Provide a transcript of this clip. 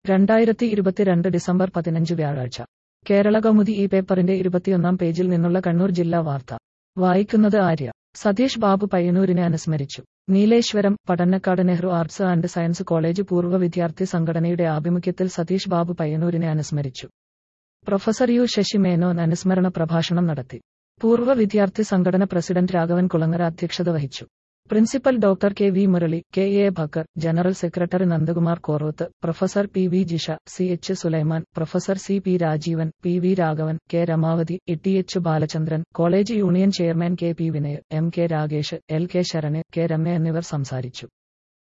രണ്ടായിരത്തി ഇരുപത്തിരണ്ട് ഡിസംബർ പതിനഞ്ച് വ്യാഴാഴ്ച കേരള കൗമുദി ഈ പേപ്പറിന്റെ ഇരുപത്തിയൊന്നാം പേജിൽ നിന്നുള്ള കണ്ണൂർ ജില്ലാ വാർത്ത വായിക്കുന്നത് ആര്യ സതീഷ് ബാബു പയ്യന്നൂരിനെ അനുസ്മരിച്ചു Nileshwaram Padannakkad Nehru arts and science college പൂർവ്വ വിദ്യാർത്ഥി സംഘടനയുടെ ആഭിമുഖ്യത്തിൽ സതീഷ് ബാബു പയ്യന്നൂരിനെ അനുസ്മരിച്ചു പ്രൊഫസർ യു ശശി മേനോൻ അനുസ്മരണ പ്രഭാഷണം നടത്തി പൂർവ്വ വിദ്യാർത്ഥി സംഘടന പ്രസിഡന്റ് രാഘവൻ കുളങ്ങര അധ്യക്ഷത വഹിച്ചു principal doctor K V Murali K A Bhakkar general secretary Nandakumar Koroth professor P V Jisha C H Sulaiman professor C P Rajeevan P V Raghavan K Ramavathi T H Balachandran college union chairman K P Vinay M K Ragesh L K Saran K Ramya എന്നിവർ സംസാരിച്ചു